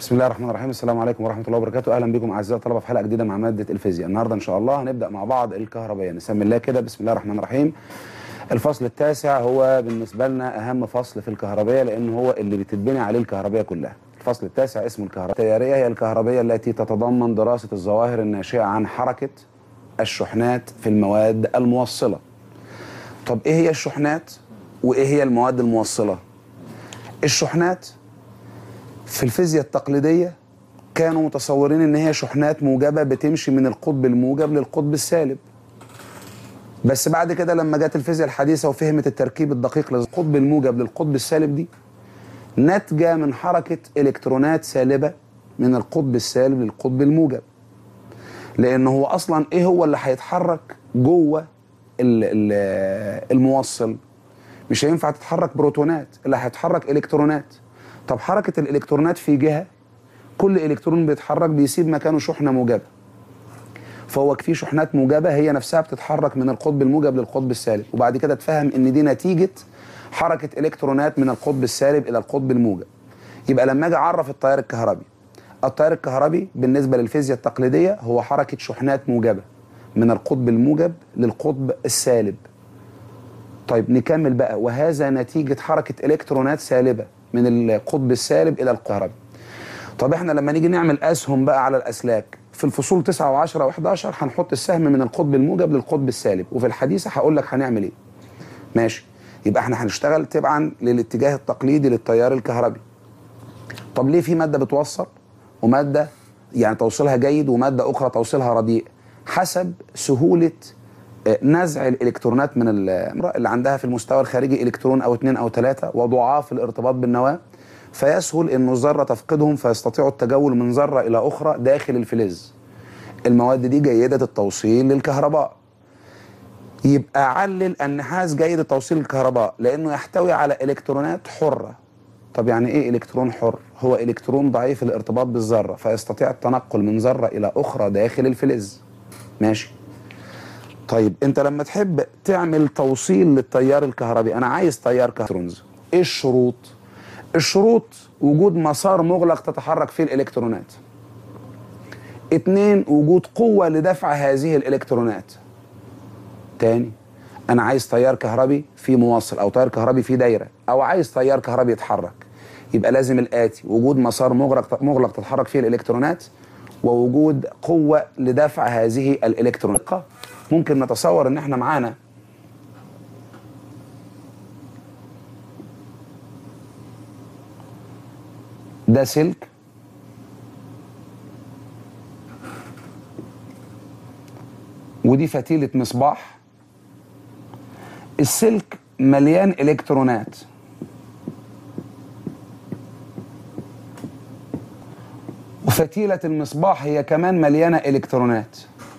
بسم الله الرحمن الرحيم السلام عليكم ورحمه الله وبركاته اهلا بكم اعزائي الطلبه في حلقه جديده مع ماده الفيزياء النهارده ان شاء الله هنبدا مع بعض الكهربائيه نسمي الله كده بسم الله الرحمن الرحيم الفصل التاسع هو بالنسبه لنا اهم فصل في الكهربائيه لانه هو اللي بتتبني عليه الكهربائيه كلها الفصل التاسع اسمه الكهرباء التياريه هي الكهربائيه التي تتضمن دراسه الظواهر الناشئه عن حركه الشحنات في المواد الموصله طب ايه هي الشحنات وايه هي المواد الموصله الشحنات في الفيزياء التقليدية كانوا متصورين ان هي شحنات موجبة بتمشي من القطب الموجب للقطب السالب بس بعد كده لما جت الفيزياء الحديثة وفهمت التركيب الدقيق للقطب الموجب للقطب السالب دي ناتجة من حركة إلكترونات سالبة من القطب السالب للقطب الموجب لأن هو أصلا إيه هو اللي هيتحرك جوه ال- ال- الموصل مش هينفع تتحرك بروتونات اللي هيتحرك إلكترونات طب حركة الإلكترونات في جهة كل إلكترون بيتحرك بيسيب مكانه شحنة موجبة فهو في شحنات موجبة هي نفسها بتتحرك من القطب الموجب للقطب السالب وبعد كده تفهم إن دي نتيجة حركة إلكترونات من القطب السالب إلى القطب الموجب يبقى لما أجي أعرف التيار الكهربي التيار الكهربي بالنسبة للفيزياء التقليدية هو حركة شحنات موجبة من القطب الموجب للقطب السالب طيب نكمل بقى وهذا نتيجة حركة إلكترونات سالبة من القطب السالب إلى الكهربي طب احنا لما نيجي نعمل أسهم بقى على الأسلاك في الفصول 9 و10 و11 هنحط السهم من القطب الموجب للقطب السالب وفي الحديثة هقول لك هنعمل ايه ماشي يبقى احنا هنشتغل تبعا للاتجاه التقليدي للتيار الكهربي طب ليه في مادة بتوصل ومادة يعني توصيلها جيد ومادة أخرى توصيلها رديء حسب سهولة آه، نزع الالكترونات من ال- اللي عندها في المستوى الخارجي الكترون او اثنين او ثلاثه وضعاف الارتباط بالنواه فيسهل ان الذره تفقدهم فيستطيعوا التجول من ذره الى اخرى داخل الفلز. المواد دي جيده التوصيل للكهرباء. يبقى علل النحاس جيد التوصيل للكهرباء لانه يحتوي على الكترونات حره. طب يعني ايه الكترون حر؟ هو الكترون ضعيف الارتباط بالذره فيستطيع التنقل من ذره الى اخرى داخل الفلز. ماشي. طيب انت لما تحب تعمل توصيل للتيار الكهربي انا عايز تيار كهربي ايه الشروط الشروط وجود مسار مغلق تتحرك فيه الالكترونات اتنين وجود قوة لدفع هذه الالكترونات تاني انا عايز تيار كهربي في موصل او تيار كهربي في دايرة او عايز تيار كهربي يتحرك يبقى لازم الاتي وجود مسار مغلق مغلق تتحرك فيه الالكترونات ووجود قوة لدفع هذه الالكترونات ممكن نتصور ان احنا معانا ده سلك ودي فتيلة مصباح السلك مليان الكترونات وفتيلة المصباح هي كمان مليانة الكترونات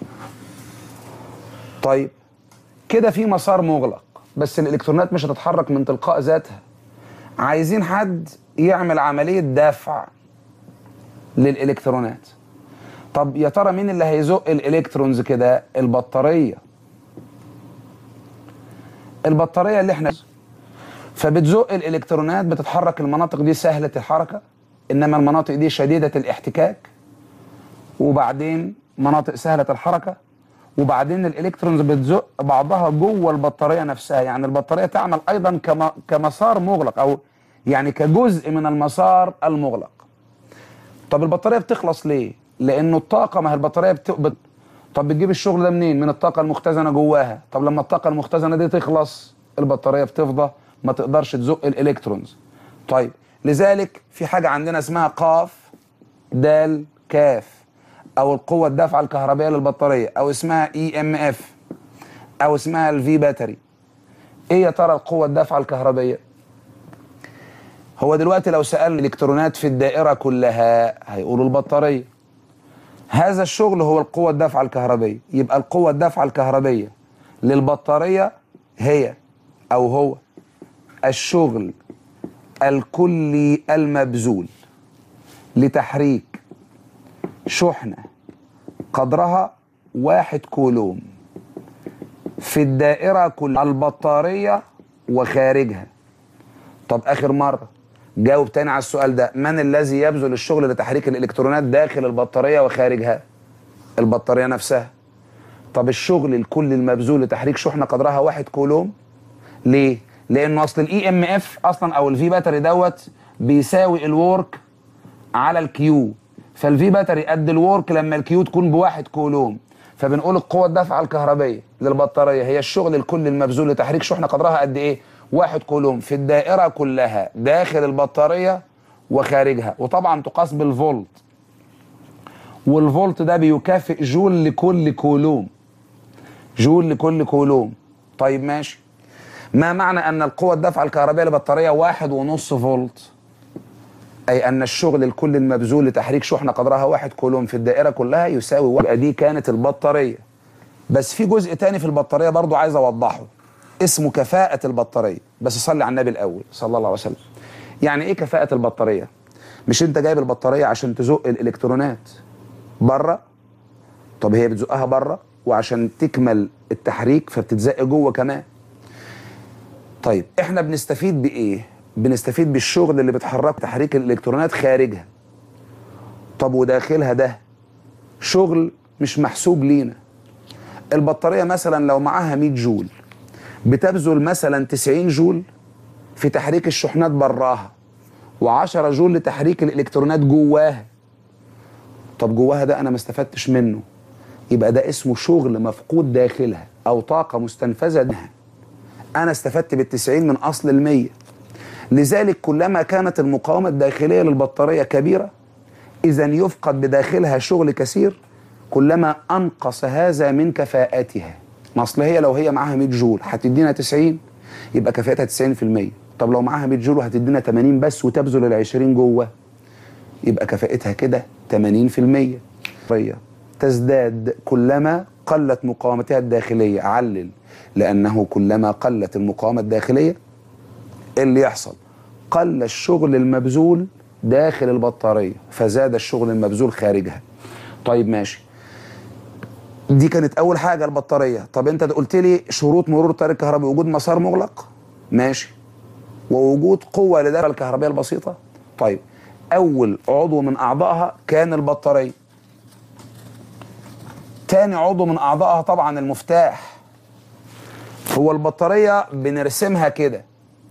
طيب كده في مسار مغلق بس الالكترونات مش هتتحرك من تلقاء ذاتها عايزين حد يعمل عملية دفع للالكترونات طب يا ترى مين اللي هيزق الالكترونز كده البطارية البطارية اللي احنا فبتزق الالكترونات بتتحرك المناطق دي سهلة الحركة انما المناطق دي شديدة الاحتكاك وبعدين مناطق سهلة الحركة وبعدين الالكترونز بتزق بعضها جوه البطاريه نفسها يعني البطاريه تعمل ايضا كما كمسار مغلق او يعني كجزء من المسار المغلق طب البطاريه بتخلص ليه لانه الطاقه ما هي البطاريه بت... بت... طب بتجيب الشغل ده منين من الطاقه المختزنه جواها طب لما الطاقه المختزنه دي تخلص البطاريه بتفضى ما تقدرش تزق الالكترونز طيب لذلك في حاجه عندنا اسمها قاف دال كاف او القوه الدافعه الكهربائيه للبطاريه او اسمها اي ام اف او اسمها الفي باتري ايه يا ترى القوه الدافعه الكهربائيه هو دلوقتي لو سال الالكترونات في الدائره كلها هيقولوا البطاريه هذا الشغل هو القوه الدافعه الكهربائيه يبقى القوه الدافعه الكهربائيه للبطاريه هي او هو الشغل الكلي المبذول لتحريك شحنة قدرها واحد كولوم في الدائرة كل البطارية وخارجها طب آخر مرة جاوب تاني على السؤال ده من الذي يبذل الشغل لتحريك الالكترونات داخل البطاريه وخارجها البطاريه نفسها طب الشغل الكل المبذول لتحريك شحنه قدرها واحد كولوم ليه لانه اصل الاي ام اف اصلا او الفي باتري دوت بيساوي الورك على الكيو فالفي باتري قد الورك لما الكيو تكون بواحد كولوم فبنقول القوة الدافعة الكهربية للبطارية هي الشغل الكل المبذول لتحريك شحنة قدرها قد ايه؟ واحد كولوم في الدائرة كلها داخل البطارية وخارجها وطبعا تقاس بالفولت والفولت ده بيكافئ جول لكل كولوم جول لكل كولوم طيب ماشي ما معنى ان القوة الدافعة الكهربائية للبطارية واحد ونص فولت أي أن الشغل الكل المبذول لتحريك شحنة قدرها واحد كولوم في الدائرة كلها يساوي واحد دي كانت البطارية بس في جزء تاني في البطارية برضو عايز أوضحه اسمه كفاءة البطارية بس صلي على النبي الأول صلى الله عليه وسلم يعني إيه كفاءة البطارية مش أنت جايب البطارية عشان تزق الإلكترونات بره طب هي بتزقها بره وعشان تكمل التحريك فبتتزق جوه كمان طيب احنا بنستفيد بايه بنستفيد بالشغل اللي بتحرك تحريك الالكترونات خارجها طب وداخلها ده شغل مش محسوب لينا البطاريه مثلا لو معاها 100 جول بتبذل مثلا 90 جول في تحريك الشحنات براها و10 جول لتحريك الالكترونات جواها طب جواها ده انا ما استفدتش منه يبقى ده اسمه شغل مفقود داخلها او طاقه مستنفذه منها انا استفدت بالتسعين من اصل المية لذلك كلما كانت المقاومة الداخلية للبطارية كبيرة اذا يفقد بداخلها شغل كثير كلما انقص هذا من كفاءتها ما اصل هي لو هي معاها 100 جول هتدينا 90 يبقى كفاءتها 90% طب لو معاها 100 جول وهتدينا 80 بس وتبذل ال 20 جوه يبقى كفاءتها كده 80% تزداد كلما قلت مقاومتها الداخلية علل لأنه كلما قلت المقاومة الداخلية إيه اللي يحصل قل الشغل المبذول داخل البطارية فزاد الشغل المبذول خارجها طيب ماشي دي كانت أول حاجة البطارية طب أنت قلت لي شروط مرور التيار الكهربي وجود مسار مغلق ماشي ووجود قوة للدفع الكهربية البسيطة طيب أول عضو من أعضائها كان البطارية تاني عضو من أعضائها طبعا المفتاح هو البطارية بنرسمها كده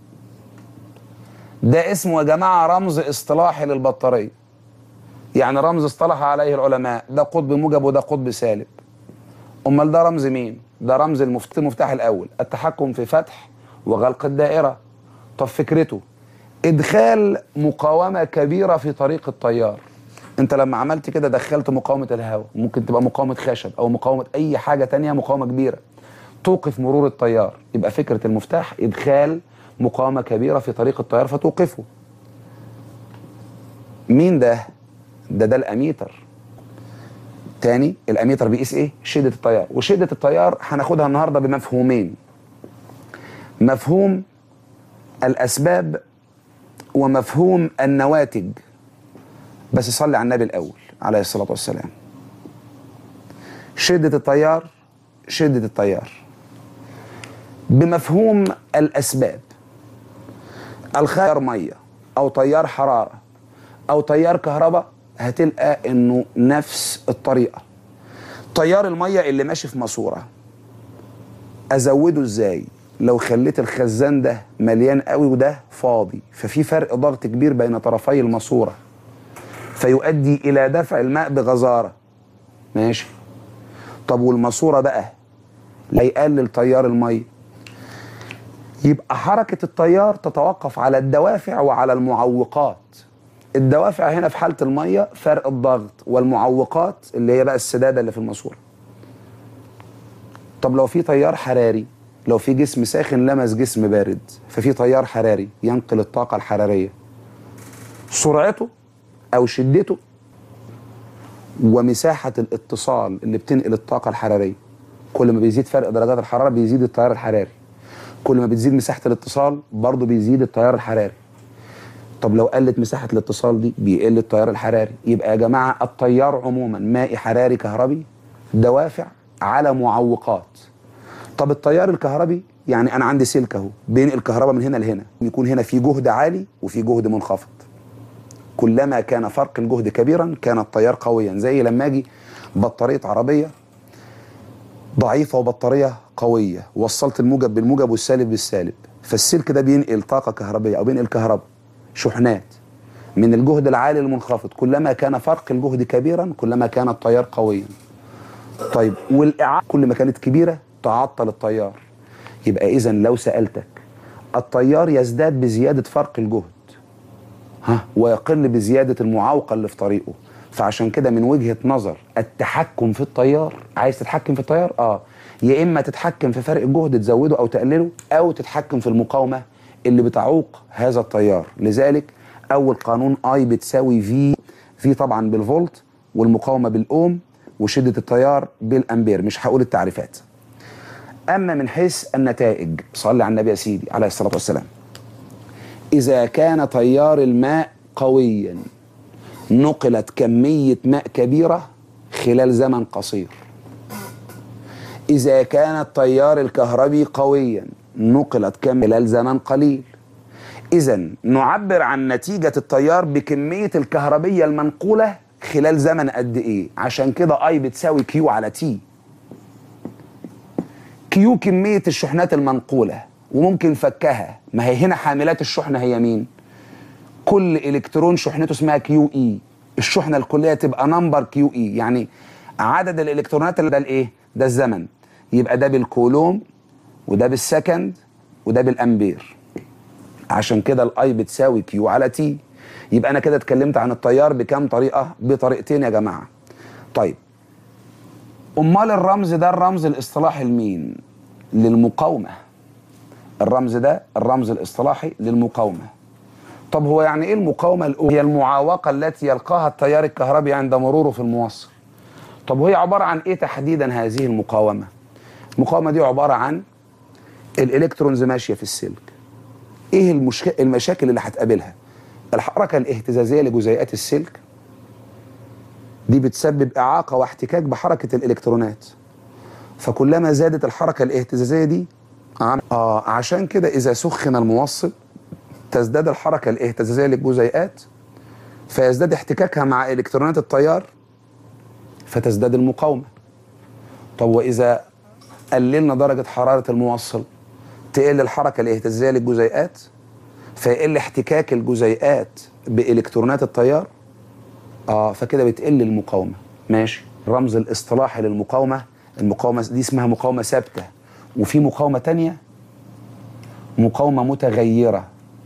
ده اسمه يا جماعة رمز اصطلاحي للبطارية يعني رمز اصطلح عليه العلماء ده قطب موجب وده قطب سالب امال ده رمز مين ده رمز المفت- المفتاح الاول التحكم في فتح وغلق الدائرة طب فكرته ادخال مقاومة كبيرة في طريق التيار انت لما عملت كده دخلت مقاومة الهواء ممكن تبقى مقاومة خشب او مقاومة اي حاجة تانية مقاومة كبيرة توقف مرور التيار يبقى فكرة المفتاح ادخال مقاومة كبيرة في طريق التيار فتوقفه مين ده ده ده الاميتر تاني الاميتر بيقيس ايه شدة التيار وشدة التيار هناخدها النهاردة بمفهومين مفهوم الاسباب ومفهوم النواتج بس صلي على النبي الاول عليه الصلاة والسلام شدة التيار شدة التيار بمفهوم الأسباب الخيار مية أو تيار حرارة أو تيار كهرباء هتلقى إنه نفس الطريقة تيار المية اللي ماشي في ماسورة أزوده إزاي لو خليت الخزان ده مليان قوي وده فاضي ففي فرق ضغط كبير بين طرفي الماسورة فيؤدي إلى دفع الماء بغزارة ماشي طب والماسورة بقى لا يقلل تيار المية يبقى حركة التيار تتوقف على الدوافع وعلى المعوقات الدوافع هنا في حالة المية فرق الضغط والمعوقات اللي هي بقى السدادة اللي في الماسورة طب لو في تيار حراري لو في جسم ساخن لمس جسم بارد ففي تيار حراري ينقل الطاقة الحرارية سرعته أو شدته ومساحة الاتصال اللي بتنقل الطاقة الحرارية كل ما بيزيد فرق درجات الحرارة بيزيد التيار الحراري كل ما بتزيد مساحة الاتصال برضه بيزيد التيار الحراري طب لو قلت مساحة الاتصال دي بيقل التيار الحراري يبقى يا جماعة التيار عموما مائي حراري كهربي دوافع على معوقات طب التيار الكهربي يعني انا عندي سلك اهو بينقل كهرباء من هنا لهنا يكون هنا في جهد عالي وفي جهد منخفض كلما كان فرق الجهد كبيرا كان التيار قويا زي لما اجي بطاريه عربيه ضعيفه وبطاريه قويه وصلت الموجب بالموجب والسالب بالسالب فالسلك ده بينقل طاقه كهربيه او بينقل كهرباء شحنات من الجهد العالي للمنخفض كلما كان فرق الجهد كبيرا كلما كان التيار قويا طيب والاعاقه كل ما كانت كبيره تعطل التيار يبقى اذا لو سالتك التيار يزداد بزياده فرق الجهد ها ويقل بزياده المعوقه اللي في طريقه فعشان كده من وجهه نظر التحكم في التيار عايز تتحكم في التيار اه يا اما تتحكم في فرق الجهد تزوده او تقلله او تتحكم في المقاومه اللي بتعوق هذا التيار لذلك اول قانون اي بتساوي في في طبعا بالفولت والمقاومه بالاوم وشده التيار بالامبير مش هقول التعريفات اما من حيث النتائج صلي على النبي يا سيدي عليه الصلاه والسلام اذا كان تيار الماء قويا نقلت كميه ماء كبيره خلال زمن قصير اذا كان التيار الكهربي قويا نقلت كم خلال زمن قليل اذا نعبر عن نتيجه التيار بكميه الكهربيه المنقوله خلال زمن قد ايه عشان كده اي بتساوي كيو على تي كيو كميه الشحنات المنقوله وممكن فكها ما هي هنا حاملات الشحنه هي مين كل الكترون شحنته اسمها كيو اي الشحنه الكليه تبقى نمبر كيو اي يعني عدد الالكترونات اللي ده الايه ده الزمن يبقى ده بالكولوم وده بالسكند وده بالامبير عشان كده الاي بتساوي كيو على تي يبقى انا كده اتكلمت عن التيار بكام طريقه بطريقتين يا جماعه طيب امال الرمز ده الرمز الاصطلاحي لمين للمقاومه الرمز ده الرمز الاصطلاحي للمقاومه طب هو يعني ايه المقاومه الاولى هي المعاوقه التي يلقاها التيار الكهربي عند مروره في الموصل طب وهي عباره عن ايه تحديدا هذه المقاومه المقاومه دي عباره عن الالكترونز ماشيه في السلك ايه المشك... المشاكل اللي هتقابلها الحركه الاهتزازيه لجزيئات السلك دي بتسبب اعاقه واحتكاك بحركه الالكترونات فكلما زادت الحركه الاهتزازيه دي عم... آه عشان كده اذا سخن الموصل تزداد الحركه الاهتزازيه للجزيئات فيزداد احتكاكها مع الكترونات التيار فتزداد المقاومه طب واذا قللنا درجه حراره الموصل تقل الحركه الاهتزازيه للجزيئات فيقل احتكاك الجزيئات بالكترونات التيار اه فكده بتقل المقاومه ماشي الرمز الاصطلاحي للمقاومه المقاومه دي اسمها مقاومه ثابته وفي مقاومه تانية مقاومه متغيره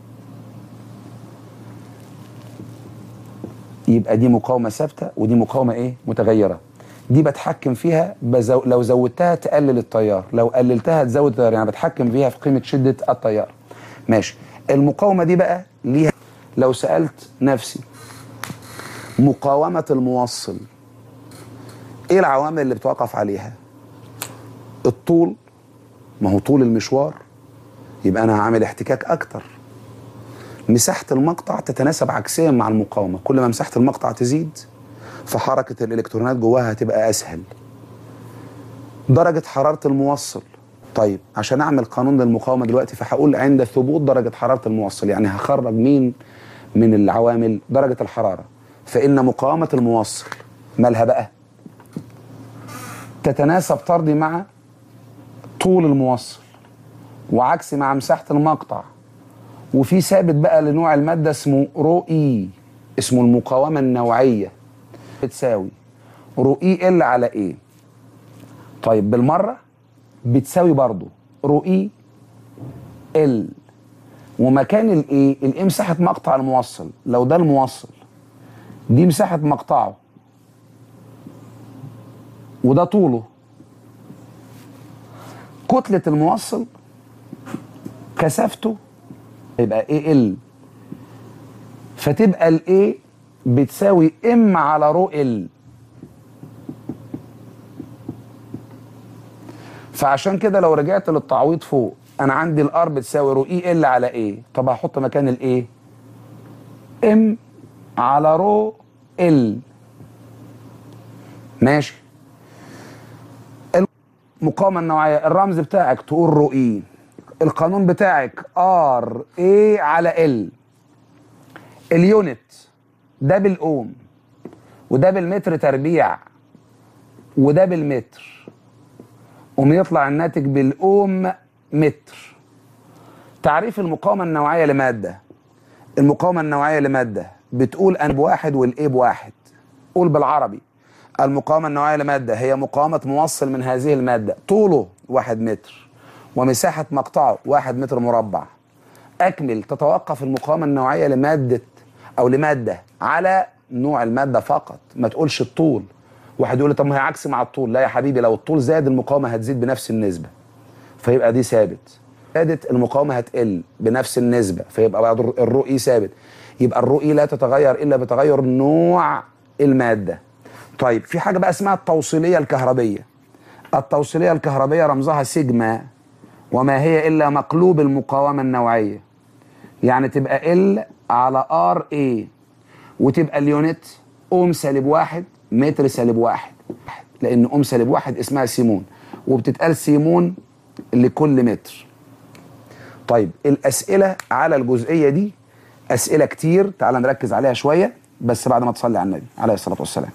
يبقى دي مقاومه ثابته ودي مقاومه ايه متغيره دي بتحكم فيها بزو... لو زودتها تقلل التيار لو قللتها تزود التيار يعني بتحكم فيها في قيمه شده التيار ماشي المقاومه دي بقى ليها لو سالت نفسي مقاومه الموصل ايه العوامل اللي بتوقف عليها الطول ما هو طول المشوار يبقى انا هعمل احتكاك اكتر مساحه المقطع تتناسب عكسيا مع المقاومه كل ما مساحه المقطع تزيد فحركه الالكترونات جواها هتبقى اسهل درجه حراره الموصل طيب عشان اعمل قانون للمقاومه دلوقتي فهقول عند ثبوت درجه حراره الموصل يعني هخرج مين من العوامل درجه الحراره فان مقاومه الموصل مالها بقى تتناسب طردي مع طول الموصل وعكسي مع مساحه المقطع وفي ثابت بقى لنوع الماده اسمه رو اي اسمه المقاومه النوعيه بتساوي رو اي ال على ايه طيب بالمره بتساوي برضو رو اي ال ومكان الايه الايه مساحه مقطع الموصل لو ده الموصل دي مساحه مقطعه وده طوله كتله الموصل كثافته يبقى ايه ال فتبقى الايه بتساوي ام على رو ال فعشان كده لو رجعت للتعويض فوق انا عندي الار بتساوي رو اي ال على ايه طب هحط مكان الايه ام على رو ال ماشي المقاومه النوعيه الرمز بتاعك تقول رو اي القانون بتاعك ار اي على ال اليونت ده بالاوم وده بالمتر تربيع وده بالمتر قوم يطلع الناتج بالاوم متر تعريف المقاومة النوعية لمادة المقاومة النوعية لمادة بتقول أن بواحد والإيه بواحد قول بالعربي المقاومة النوعية لمادة هي مقاومة موصل من هذه المادة طوله واحد متر ومساحة مقطعه واحد متر مربع أكمل تتوقف المقاومة النوعية لمادة أو لمادة على نوع المادة فقط ما تقولش الطول واحد يقول لي طب ما هي عكس مع الطول لا يا حبيبي لو الطول زاد المقاومة هتزيد بنفس النسبة فيبقى دي ثابت زادت المقاومة هتقل بنفس النسبة فيبقى بعد الرو اي ثابت يبقى الرو اي لا تتغير إلا بتغير نوع المادة طيب في حاجة بقى اسمها التوصيلية الكهربية التوصيلية الكهربية رمزها سيجما وما هي إلا مقلوب المقاومة النوعية يعني تبقى ال على ار اي وتبقى اليونت اوم سالب واحد متر سالب واحد لان اوم سالب واحد اسمها سيمون وبتتقال سيمون لكل متر طيب الاسئله على الجزئيه دي اسئله كتير تعال نركز عليها شويه بس بعد ما تصلي على النبي عليه الصلاه والسلام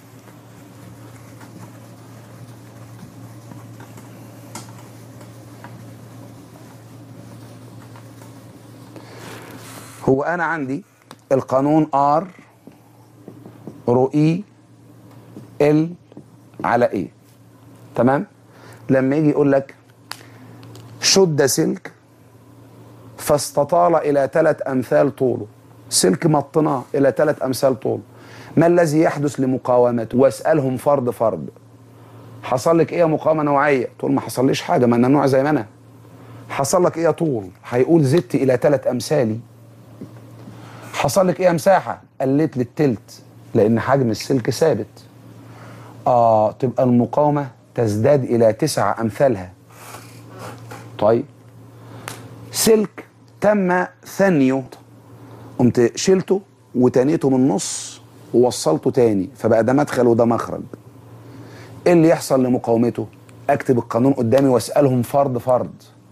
هو انا عندي القانون ار رو اي ال على ايه تمام لما يجي يقول لك شد سلك فاستطال الى ثلاث امثال طوله سلك مطناه الى ثلاث امثال طوله ما الذي يحدث لمقاومته واسالهم فرد فرد حصل لك ايه يا مقاومه نوعيه تقول ما حصليش حاجه ما انا النوع زي ما انا حصل لك ايه يا طول هيقول زدت الى ثلاث امثالي حصل لك ايه يا مساحه قلت للتلت لان حجم السلك ثابت اه تبقى المقاومه تزداد الى تسع امثالها طيب سلك تم ثنيه قمت شلته وتانيته من النص ووصلته تاني فبقى ده مدخل وده مخرج ايه اللي يحصل لمقاومته اكتب القانون قدامي واسالهم فرد فرد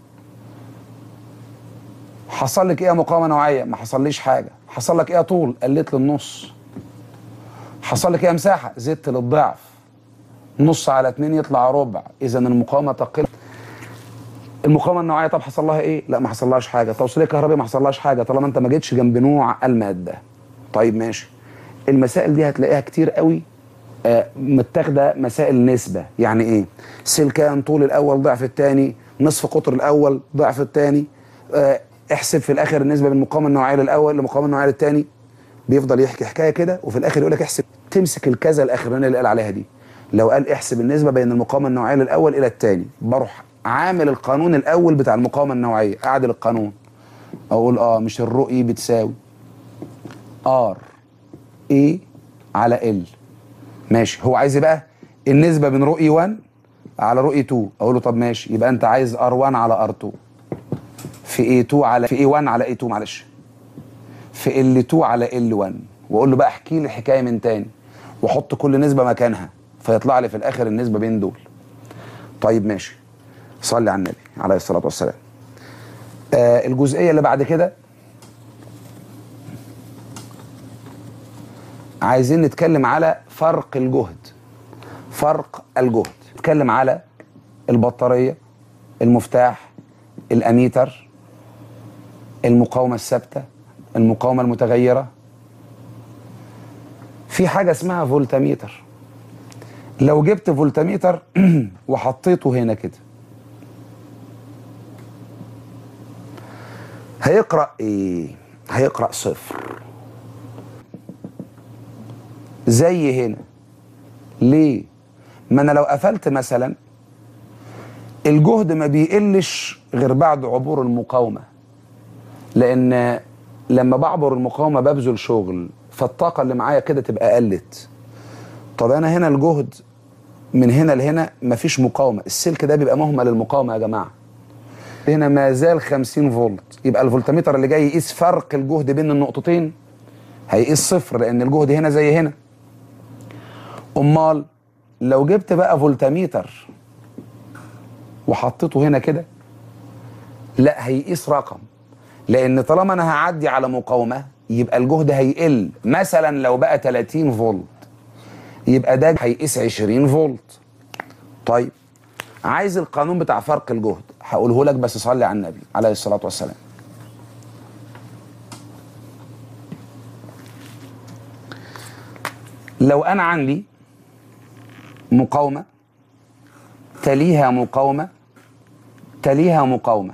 حصل لك ايه يا مقاومه نوعيه ما حصليش حاجه حصل لك ايه يا طول قلت للنص حصل لك ايه يا مساحه زدت للضعف نص على اتنين يطلع ربع اذا المقاومه تقل المقاومه النوعيه طب حصل لها ايه لا ما حصلهاش حاجه توصيليه كهربائيه ما حصلهاش حاجه طالما انت ما جيتش جنب نوع الماده طيب ماشي المسائل دي هتلاقيها كتير قوي آه متاخده مسائل نسبه يعني ايه سلكان طول الاول ضعف الثاني نصف قطر الاول ضعف الثاني آه احسب في الاخر النسبه من المقاومه النوعيه للاول للمقاومه النوعيه للثاني بيفضل يحكي حكايه كده وفي الاخر يقول لك احسب تمسك الكذا الاخرانيه اللي قال عليها دي لو قال احسب النسبه بين المقاومه النوعيه للاول الى الثاني بروح عامل القانون الاول بتاع المقاومه النوعيه اعدل القانون اقول اه مش الرؤي بتساوي ار اي على ال ماشي هو عايز بقى النسبه بين رؤي 1 على رؤي 2 اقول له طب ماشي يبقى انت عايز ار 1 على ار 2 في اي 2 على في اي 1 على اي 2 معلش في ال 2 على ال 1 واقول له بقى احكي لي الحكايه من تاني واحط كل نسبه مكانها فيطلع لي في الاخر النسبه بين دول طيب ماشي صلي على النبي عليه الصلاه والسلام آه الجزئيه اللي بعد كده عايزين نتكلم على فرق الجهد فرق الجهد نتكلم على البطاريه المفتاح الاميتر المقاومه الثابته المقاومه المتغيره في حاجه اسمها فولتميتر لو جبت فولتميتر وحطيته هنا كده هيقرا ايه هيقرا صفر زي هنا ليه ما انا لو قفلت مثلا الجهد ما بيقلش غير بعد عبور المقاومه لان لما بعبر المقاومه ببذل شغل فالطاقه اللي معايا كده تبقى قلت طب انا هنا الجهد من هنا لهنا مفيش مقاومه السلك ده بيبقى مهمل المقاومه يا جماعه هنا ما زال 50 فولت يبقى الفولتميتر اللي جاي يقيس فرق الجهد بين النقطتين هيقيس صفر لان الجهد هنا زي هنا امال لو جبت بقى فولتميتر وحطيته هنا كده لا هيقيس رقم لان طالما انا هعدي على مقاومه يبقى الجهد هيقل مثلا لو بقى 30 فولت يبقى ده هيقيس 20 فولت طيب عايز القانون بتاع فرق الجهد هقوله لك بس صلي على النبي عليه الصلاه والسلام لو انا عندي مقاومه تليها مقاومه تليها مقاومه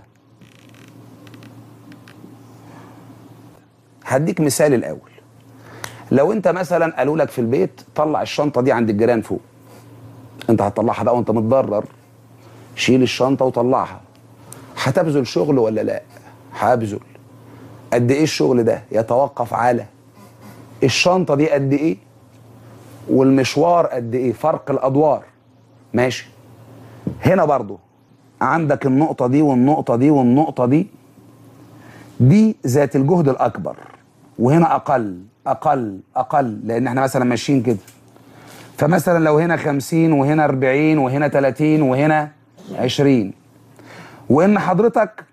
هديك مثال الاول لو انت مثلا قالوا لك في البيت طلع الشنطه دي عند الجيران فوق انت هتطلعها بقى وانت متضرر شيل الشنطه وطلعها هتبذل شغل ولا لا هبذل قد ايه الشغل ده يتوقف على الشنطه دي قد ايه والمشوار قد ايه فرق الادوار ماشي هنا برضو عندك النقطه دي والنقطه دي والنقطه دي دي ذات الجهد الاكبر وهنا اقل اقل اقل لان احنا مثلا ماشيين كده فمثلا لو هنا 50 وهنا 40 وهنا 30 وهنا 20 وان حضرتك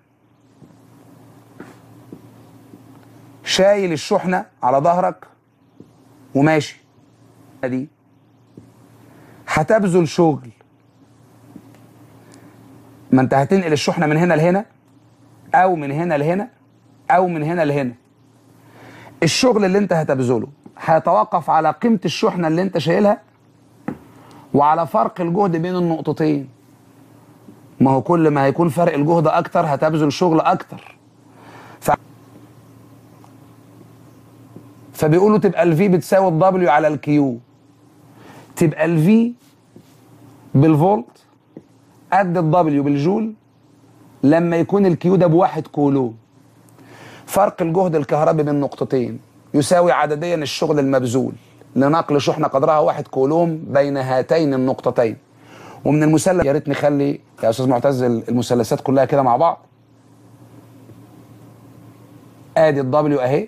شايل الشحنه على ظهرك وماشي دي هتبذل شغل ما انت هتنقل الشحنه من هنا لهنا او من هنا لهنا او من هنا لهنا الشغل اللي انت هتبذله هيتوقف على قيمه الشحنه اللي انت شايلها وعلى فرق الجهد بين النقطتين ما هو كل ما هيكون فرق الجهد اكتر هتبذل شغل اكتر ف... فبيقولوا تبقى الفي بتساوي الدبليو على الكيو تبقى الفي بالفولت قد الدبليو بالجول لما يكون الكيو ده بواحد كولوم فرق الجهد الكهربي بين نقطتين يساوي عدديا الشغل المبذول لنقل شحنه قدرها واحد كولوم بين هاتين النقطتين ومن المثلث يا ريت نخلي يا استاذ معتز المثلثات كلها كده مع بعض ادي الدبليو اهي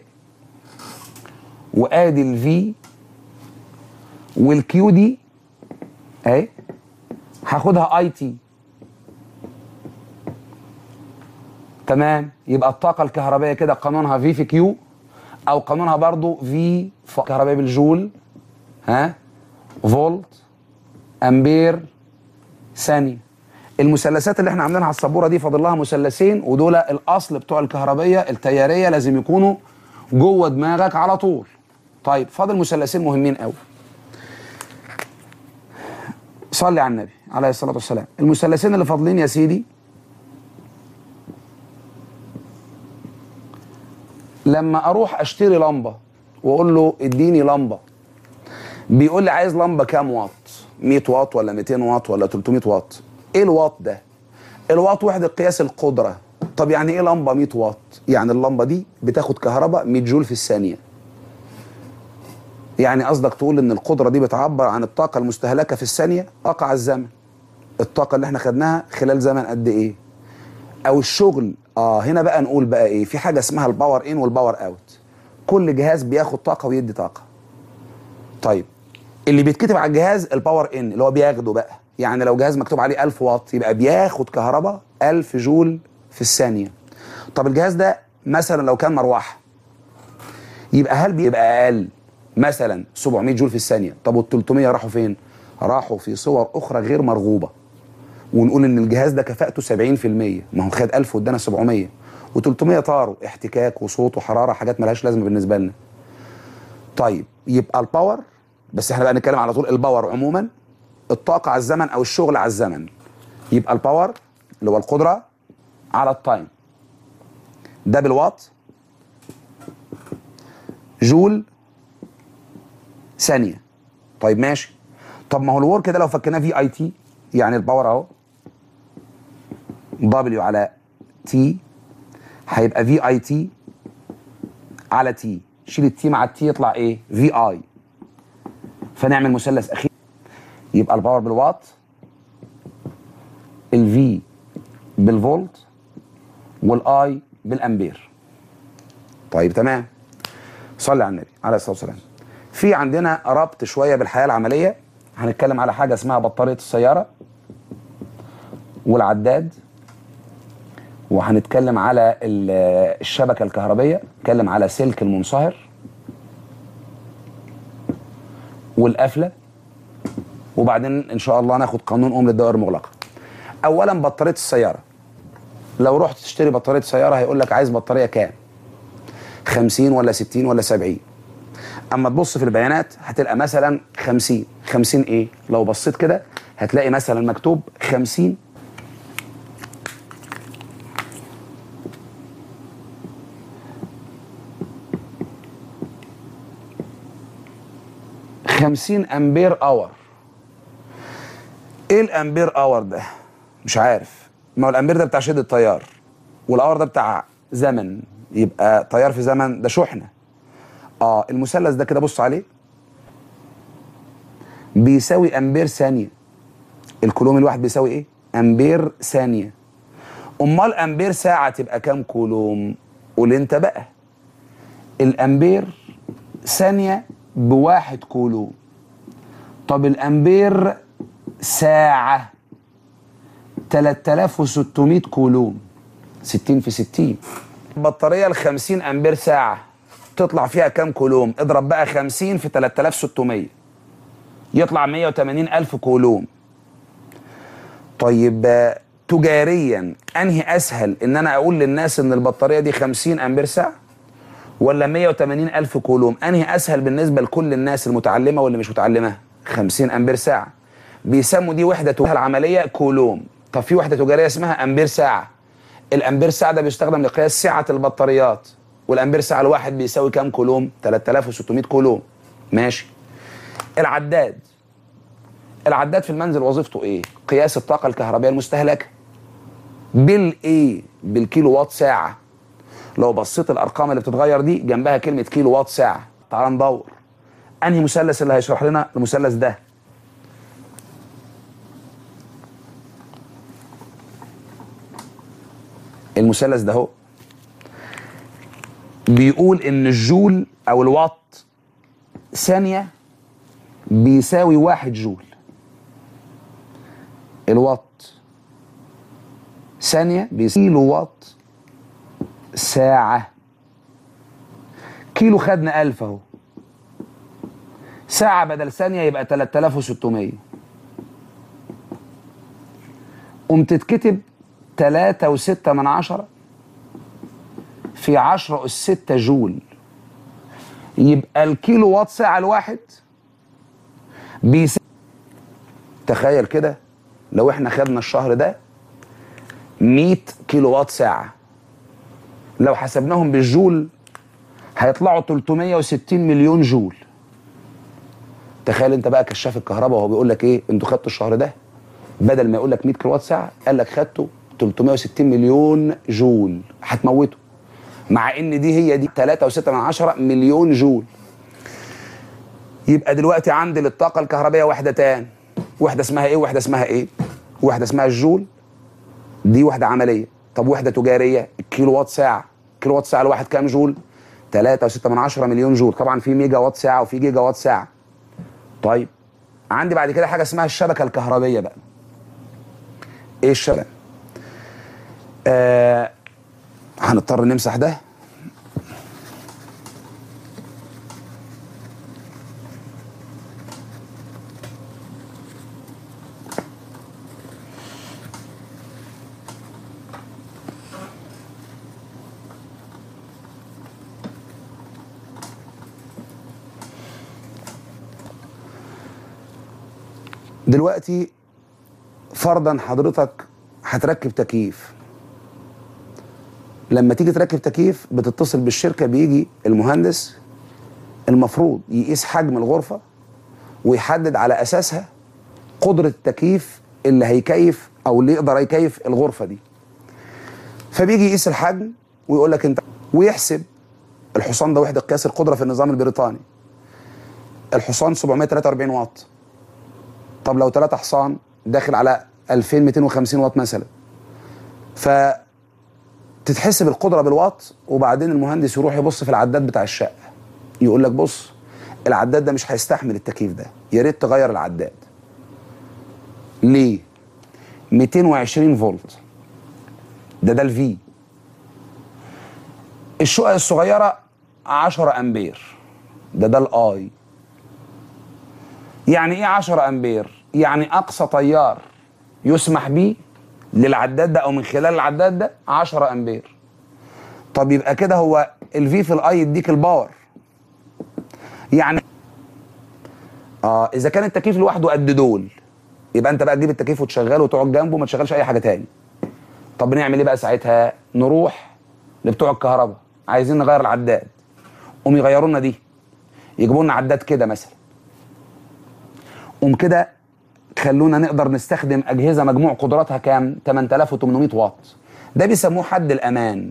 وادي الفي والكيو دي اهي هاخدها اي تي تمام يبقى الطاقة الكهربائية كده قانونها في في كيو أو قانونها برضو في كهربائية بالجول ها فولت أمبير ثانية المثلثات اللي احنا عاملينها على السبورة دي فاضل لها مثلثين ودول الأصل بتوع الكهربية التيارية لازم يكونوا جوه دماغك على طول طيب فاضل مثلثين مهمين قوي صلي على النبي عليه الصلاة والسلام المثلثين اللي فاضلين يا سيدي لما اروح اشتري لمبه واقول له اديني لمبه بيقول لي عايز لمبه كام واط 100 واط ولا 200 واط ولا 300 واط ايه الواط ده الواط وحده قياس القدره طب يعني ايه لمبه 100 واط يعني اللمبه دي بتاخد كهرباء 100 جول في الثانيه يعني قصدك تقول ان القدره دي بتعبر عن الطاقه المستهلكه في الثانيه اقع الزمن الطاقه اللي احنا خدناها خلال زمن قد ايه او الشغل اه هنا بقى نقول بقى ايه في حاجه اسمها الباور ان والباور اوت كل جهاز بياخد طاقه ويدي طاقه طيب اللي بيتكتب على الجهاز الباور ان اللي هو بياخده بقى يعني لو جهاز مكتوب عليه 1000 واط يبقى بياخد كهرباء 1000 جول في الثانيه طب الجهاز ده مثلا لو كان مروحه يبقى هل بيبقى اقل مثلا 700 جول في الثانيه طب وال 300 راحوا فين راحوا في صور اخرى غير مرغوبه ونقول ان الجهاز ده كفاءته 70% ما هو خد 1000 وادانا 700 و300 طاروا احتكاك وصوت وحراره حاجات ملهاش لازمه بالنسبه لنا. طيب يبقى الباور بس احنا بقى نتكلم على طول الباور عموما الطاقه على الزمن او الشغل على الزمن. يبقى الباور اللي هو القدره على التايم. ده بالوات جول ثانيه. طيب ماشي. طب ما هو الورك ده لو فكناه في اي تي يعني الباور اهو دبليو على تي هيبقى في اي تي على تي شيل التي مع التي يطلع ايه في اي فنعمل مثلث اخير يبقى الباور بالوات الفي بالفولت والاي بالامبير طيب تمام صلي على النبي عليه الصلاه والسلام في عندنا ربط شويه بالحياه العمليه هنتكلم على حاجه اسمها بطاريه السياره والعداد وهنتكلم على ال- الشبكه الكهربيه نتكلم على سلك المنصهر والقفله وبعدين ان شاء الله ناخد قانون ام للدوائر المغلقه اولا بطاريه السياره لو رحت تشتري بطاريه سياره هيقول لك عايز بطاريه كام 50 ولا 60 ولا 70 اما تبص في البيانات هتلقى مثلا 50 50 ايه لو بصيت كده هتلاقي مثلا مكتوب 50 50 امبير اور ايه الامبير اور ده مش عارف ما هو الامبير ده بتاع شده التيار والاور ده بتاع زمن يبقى تيار في زمن ده شحنه اه المثلث ده كده بص عليه بيساوي امبير ثانيه الكولوم الواحد بيساوي ايه امبير ثانيه امال امبير ساعه تبقى كام كولوم قول انت بقى الامبير ثانيه بواحد كولوم طب الامبير ساعه 3600 كولوم 60 في 60 البطاريه ال 50 امبير ساعه تطلع فيها كام كولوم اضرب بقى 50 في 3600 يطلع 180 الف كولوم طيب آه، تجاريا انهي اسهل ان انا اقول للناس ان البطاريه دي 50 امبير ساعه ولا 180 الف كولوم انهي اسهل بالنسبه لكل الناس المتعلمه واللي مش متعلمه 50 امبير ساعه بيسموا دي وحده تجاريه العمليه كولوم طب في وحده تجاريه اسمها امبير ساعه الامبير ساعه ده بيستخدم لقياس سعه البطاريات والامبير ساعه الواحد بيساوي كام كولوم 3600 كولوم ماشي العداد العداد في المنزل وظيفته ايه قياس الطاقه الكهربائيه المستهلكه بالايه بالكيلو وات ساعه لو بصيت الارقام اللي بتتغير دي جنبها كلمه كيلو وات ساعه تعال ندور انهي مثلث اللي هيشرح لنا المثلث ده المثلث ده اهو بيقول ان الجول او الوات ثانيه بيساوي واحد جول الوات ثانيه بيساوي كيلو وات ساعة كيلو خدنا ألف أهو ساعة بدل ثانية يبقى 3600 قوم تتكتب تلاتة وستة من عشرة في عشرة أس ستة جول يبقى الكيلو وات ساعة الواحد بيس تخيل كده لو احنا خدنا الشهر ده 100 كيلو وات ساعه لو حسبناهم بالجول هيطلعوا 360 مليون جول تخيل انت بقى كشاف الكهرباء وهو بيقول لك ايه انتوا خدتوا الشهر ده بدل ما يقول لك 100 كيلو وات ساعه قال لك خدتوا 360 مليون جول هتموته مع ان دي هي دي 3.6 مليون جول يبقى دلوقتي عندي للطاقه الكهربائيه وحدتان وحده اسمها ايه وحده اسمها ايه وحده اسمها الجول دي وحده عمليه طب وحده تجاريه الكيلو وات ساعه كيلو وات ساعه الواحد كام جول 3.6 مليون جول طبعا في ميجا وات ساعه وفي جيجا وات ساعه طيب عندي بعد كده حاجه اسمها الشبكه الكهربيه بقى ايه الشبكه آه هنضطر نمسح ده دلوقتي فرضا حضرتك هتركب تكييف لما تيجي تركب تكييف بتتصل بالشركه بيجي المهندس المفروض يقيس حجم الغرفه ويحدد على اساسها قدره التكييف اللي هيكيف او اللي يقدر يكيف الغرفه دي فبيجي يقيس الحجم ويقول لك انت ويحسب الحصان ده وحده قياس القدره في النظام البريطاني الحصان 743 واط طب لو ثلاثة حصان داخل على 2250 واط مثلا ف تتحسب القدره بالواط وبعدين المهندس يروح يبص في العداد بتاع الشقه يقول لك بص العداد ده مش هيستحمل التكييف ده يا ريت تغير العداد ليه 220 فولت ده ده الفي الشقق الصغيره 10 امبير ده ده الاي يعني ايه 10 امبير يعني اقصى تيار يسمح به للعداد ده او من خلال العداد ده 10 امبير طب يبقى كده هو الفي في الاي يديك الباور يعني اه اذا كان التكييف لوحده قد دول يبقى انت بقى تجيب التكييف وتشغله وتقعد جنبه ما تشغلش اي حاجه تاني طب نعمل ايه بقى ساعتها نروح لبتوع الكهرباء عايزين نغير العداد قوم يغيروا لنا دي يجيبوا لنا عداد كده مثلا قوم كده خلونا نقدر نستخدم اجهزه مجموع قدراتها كام 8800 واط ده بيسموه حد الامان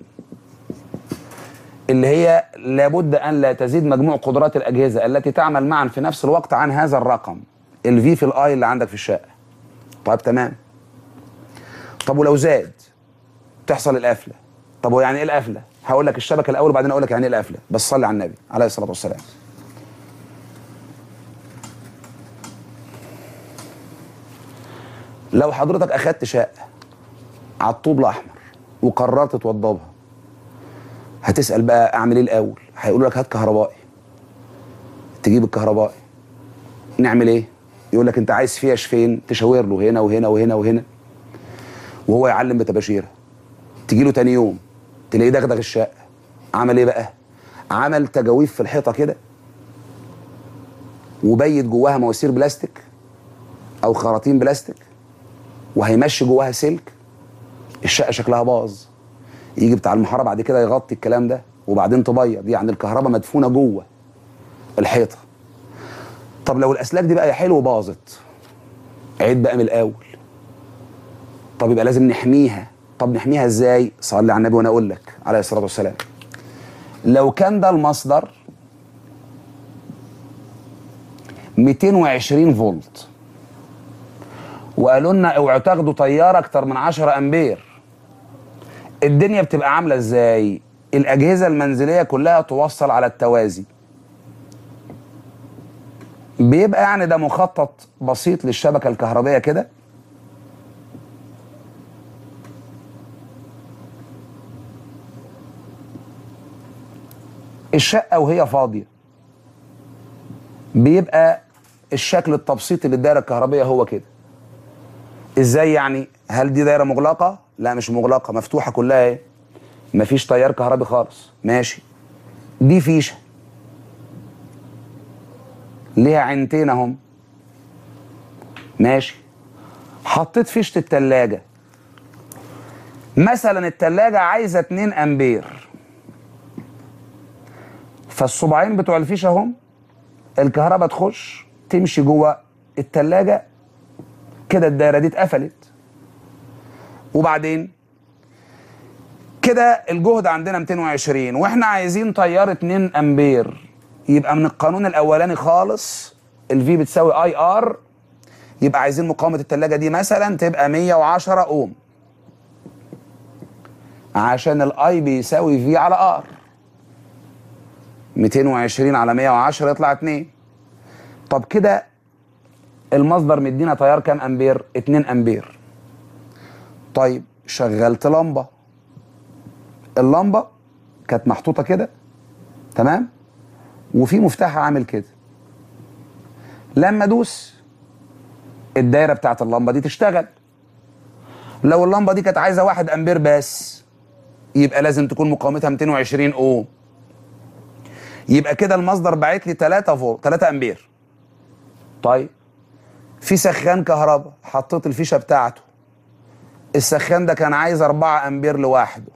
اللي هي لابد ان لا تزيد مجموع قدرات الاجهزه التي تعمل معا في نفس الوقت عن هذا الرقم الفي في الاي اللي عندك في الشقه طيب تمام طب ولو زاد تحصل القفله طب ويعني ايه القفله هقول لك الشبكه الاول وبعدين اقول لك يعني ايه القفله بس صلي على النبي عليه الصلاه والسلام لو حضرتك اخدت شقه على الطوب الاحمر وقررت توضبها هتسال بقى اعمل ايه الاول هيقولوا لك هات كهربائي تجيب الكهربائي نعمل ايه يقول لك انت عايز فيش فين تشاور له هنا وهنا وهنا وهنا وهو يعلم بتباشيره تجي له تاني يوم تلاقيه دغدغ الشقه عمل ايه بقى عمل تجاويف في الحيطه كده وبيت جواها مواسير بلاستيك او خراطيم بلاستيك وهيمشي جواها سلك الشقه شكلها باظ يجي بتاع المحاره بعد كده يغطي الكلام ده وبعدين تبيض يعني الكهرباء مدفونه جوه الحيطه طب لو الاسلاك دي بقى يا حلو باظت عيد بقى من الاول طب يبقى لازم نحميها طب نحميها ازاي صلي على النبي وانا اقول لك عليه الصلاه والسلام لو كان ده المصدر 220 فولت وقالوا لنا اوعوا تاخدوا تيار اكتر من 10 امبير الدنيا بتبقى عامله ازاي الاجهزه المنزليه كلها توصل على التوازي بيبقى يعني ده مخطط بسيط للشبكه الكهربائيه كده الشقه وهي فاضيه بيبقى الشكل التبسيطي للدائره الكهربائيه هو كده ازاي يعني هل دي دايره مغلقه لا مش مغلقه مفتوحه كلها ايه مفيش تيار كهربي خالص ماشي دي فيشه ليها عينتين اهم ماشي حطيت فيشه التلاجة مثلا التلاجة عايزة 2 امبير فالصباعين بتوع الفيشه اهم الكهرباء تخش تمشي جوه التلاجة كده الدايره دي اتقفلت وبعدين كده الجهد عندنا 220 واحنا عايزين تيار 2 امبير يبقى من القانون الاولاني خالص الفي بتساوي اي ار يبقى عايزين مقاومه الثلاجه دي مثلا تبقى 110 اوم عشان الاي بيساوي في على ار 220 على 110 يطلع 2 طب كده المصدر مدينا تيار كام امبير 2 امبير طيب شغلت لمبه اللمبه كانت محطوطه كده تمام وفي مفتاح عامل كده لما ادوس الدايره بتاعت اللمبه دي تشتغل لو اللمبه دي كانت عايزه 1 امبير بس يبقى لازم تكون مقاومتها 220 اوم يبقى كده المصدر باعت لي 3 فولت 3 امبير طيب في سخان كهرباء حطيت الفيشه بتاعته السخان ده كان عايز 4 امبير لوحده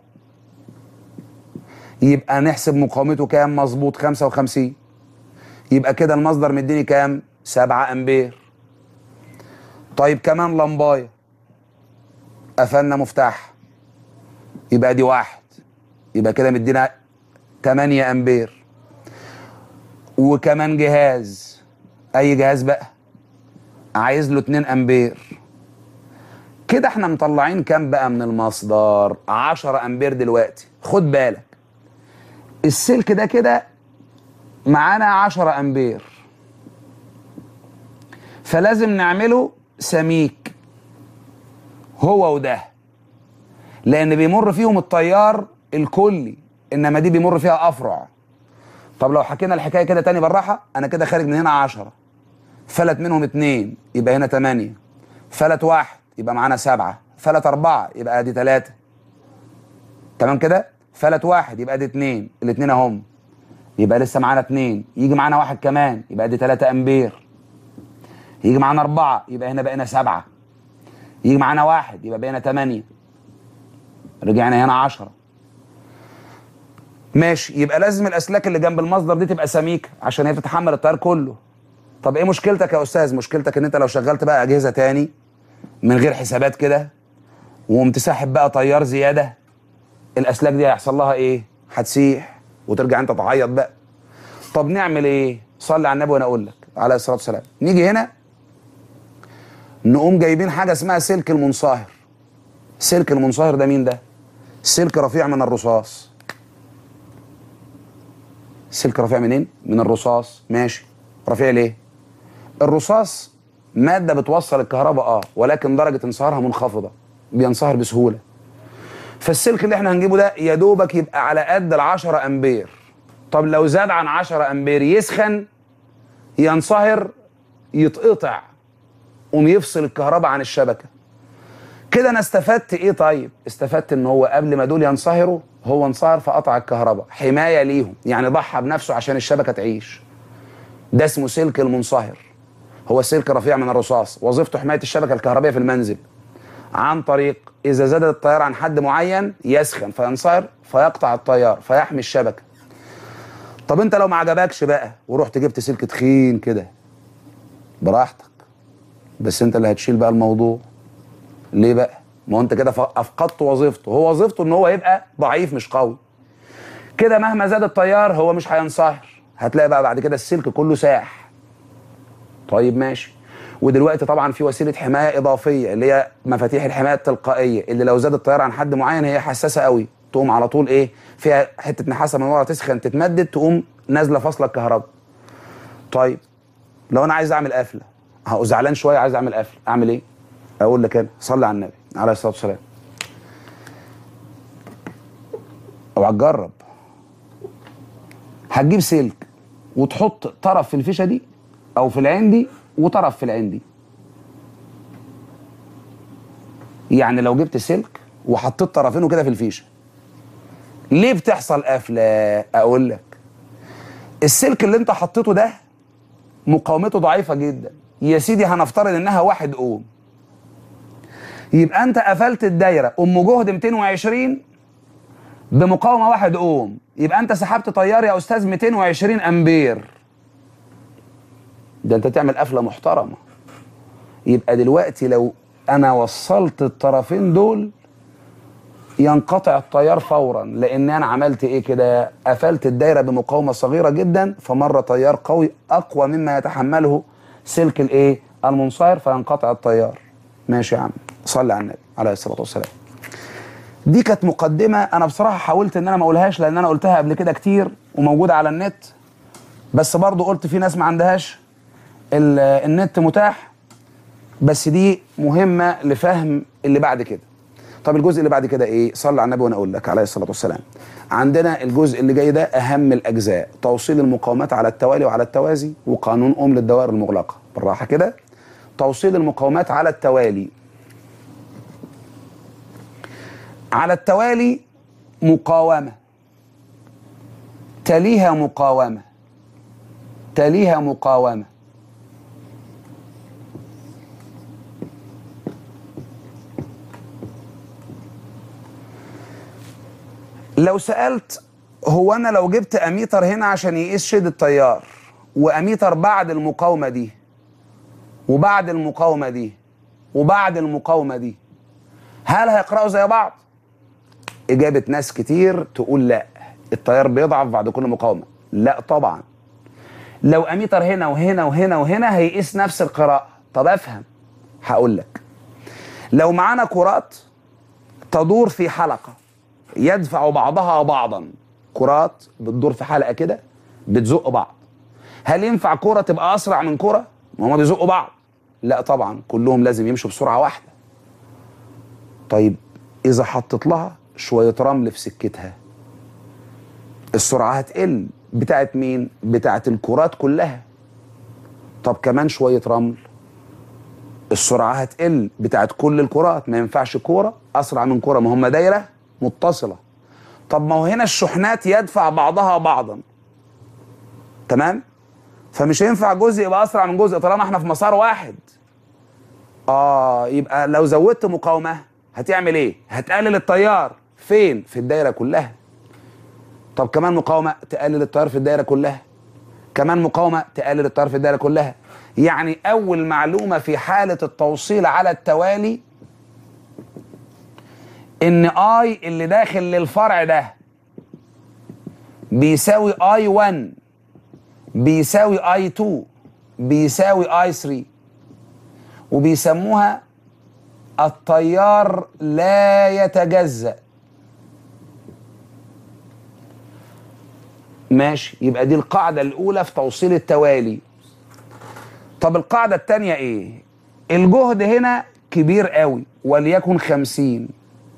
يبقى نحسب مقاومته كام مظبوط 55 يبقى كده المصدر مديني كام 7 امبير طيب كمان لمبايه قفلنا مفتاح يبقى دي واحد يبقى كده مدينا 8 امبير وكمان جهاز اي جهاز بقى عايز له 2 امبير كده احنا مطلعين كام بقى من المصدر 10 امبير دلوقتي خد بالك السلك ده كده معانا 10 امبير فلازم نعمله سميك هو وده لان بيمر فيهم التيار الكلي انما دي بيمر فيها افرع طب لو حكينا الحكايه كده تاني بالراحه انا كده خارج من هنا 10 فلت منهم اتنين يبقى هنا 8 فلت واحد يبقى معانا سبعة فلت أربعة يبقى دي ثلاثة تمام كده فلت واحد يبقى دي اتنين الاتنين اهم يبقى لسه معانا اتنين يجي معانا واحد كمان يبقى دي 3 امبير يجي معانا أربعة يبقى هنا بقينا سبعة يجي معانا واحد يبقى بقينا تمانية رجعنا هنا عشرة ماشي يبقى لازم الأسلاك اللي جنب المصدر دي تبقى سميكة عشان هي تتحمل التيار كله طب ايه مشكلتك يا أستاذ مشكلتك إن أنت لو شغلت بقى أجهزة تاني من غير حسابات كده وقمت ساحب بقى تيار زيادة الأسلاك دي هيحصل لها إيه هتسيح وترجع أنت تعيط بقى طب نعمل إيه صلي على النبي وأنا أقول لك عليه الصلاة والسلام نيجي هنا نقوم جايبين حاجه اسمها سلك المنصهر سلك المنصهر ده مين ده سلك رفيع من الرصاص سلك رفيع منين من الرصاص ماشي رفيع ليه الرصاص ماده بتوصل الكهرباء اه ولكن درجه انصهارها منخفضه بينصهر بسهوله فالسلك اللي احنا هنجيبه ده يا دوبك يبقى على قد ال 10 امبير طب لو زاد عن 10 امبير يسخن ينصهر يتقطع قوم يفصل الكهرباء عن الشبكه كده انا استفدت ايه طيب استفدت ان هو قبل ما دول ينصهروا هو انصهر فقطع الكهرباء حمايه ليهم يعني ضحى بنفسه عشان الشبكه تعيش ده اسمه سلك المنصهر هو سلك رفيع من الرصاص وظيفته حمايه الشبكه الكهربائيه في المنزل عن طريق اذا زاد التيار عن حد معين يسخن فينصهر فيقطع التيار فيحمي الشبكه طب انت لو ما عجبكش بقى ورحت جبت سلك تخين كده براحتك بس انت اللي هتشيل بقى الموضوع ليه بقى ما هو انت كده افقدت وظيفته هو وظيفته ان هو يبقى ضعيف مش قوي كده مهما زاد التيار هو مش هينصهر هتلاقي بقى بعد كده السلك كله ساح طيب ماشي ودلوقتي طبعا في وسيله حمايه اضافيه اللي هي مفاتيح الحمايه التلقائيه اللي لو زاد التيار عن حد معين هي حساسه قوي تقوم على طول ايه فيها حته نحاسه من ورا تسخن تتمدد تقوم نازله فاصله الكهرباء طيب لو انا عايز اعمل قفله هو زعلان شويه عايز اعمل قفل اعمل ايه اقول لك انا صلي على النبي عليه الصلاه والسلام او هتجرب هتجيب سلك وتحط طرف في الفيشه دي او في العين دي وطرف في العين دي يعني لو جبت سلك وحطيت طرفينه كده في الفيشه ليه بتحصل قفله اقول لك السلك اللي انت حطيته ده مقاومته ضعيفه جدا يا سيدي هنفترض انها واحد اوم يبقى انت قفلت الدايره ام جهد 220 بمقاومه واحد اوم يبقى انت سحبت تيار يا استاذ 220 امبير ده انت تعمل قفله محترمه يبقى دلوقتي لو انا وصلت الطرفين دول ينقطع التيار فورا لان انا عملت ايه كده قفلت الدايره بمقاومه صغيره جدا فمر تيار قوي اقوى مما يتحمله سلك الايه المنصهر فينقطع التيار ماشي يا عم صلي على النبي عليه الصلاه والسلام دي كانت مقدمه انا بصراحه حاولت ان انا ما اقولهاش لان انا قلتها قبل كده كتير وموجوده على النت بس برضو قلت في ناس ما عندهاش النت متاح بس دي مهمه لفهم اللي بعد كده طب الجزء اللي بعد كده ايه صلي على النبي وانا اقول لك عليه الصلاه والسلام عندنا الجزء اللي جاي ده اهم الاجزاء توصيل المقاومات على التوالي وعلى التوازي وقانون اوم للدوائر المغلقه بالراحه كده توصيل المقاومات على التوالي على التوالي مقاومه تليها مقاومه تليها مقاومه لو سألت هو أنا لو جبت أميتر هنا عشان يقيس شدة التيار وأميتر بعد المقاومة دي وبعد المقاومة دي وبعد المقاومة دي هل هيقرأوا زي بعض؟ إجابة ناس كتير تقول لا التيار بيضعف بعد كل مقاومة لا طبعا لو أميتر هنا وهنا وهنا وهنا هيقيس نفس القراءة طب أفهم هقول لك لو معانا كرات تدور في حلقة يدفع بعضها بعضا كرات بتدور في حلقه كده بتزق بعض هل ينفع كره تبقى اسرع من كره ما هما بيزقوا بعض لا طبعا كلهم لازم يمشوا بسرعه واحده طيب اذا حطيت لها شويه رمل في سكتها السرعه هتقل بتاعت مين بتاعت الكرات كلها طب كمان شويه رمل السرعه هتقل بتاعت كل الكرات ما ينفعش كوره اسرع من كوره ما هم دايره متصله طب ما هو هنا الشحنات يدفع بعضها بعضا تمام فمش هينفع جزء يبقى اسرع من جزء طالما احنا في مسار واحد اه يبقى لو زودت مقاومه هتعمل ايه هتقلل التيار فين في الدايره كلها طب كمان مقاومه تقلل التيار في الدايره كلها كمان مقاومه تقلل التيار في الدايره كلها يعني اول معلومه في حاله التوصيل على التوالي ان اي اللي داخل للفرع ده بيساوي اي 1 بيساوي اي 2 بيساوي اي 3 وبيسموها التيار لا يتجزأ ماشي يبقى دي القاعدة الأولى في توصيل التوالي طب القاعدة التانية إيه؟ الجهد هنا كبير قوي وليكن خمسين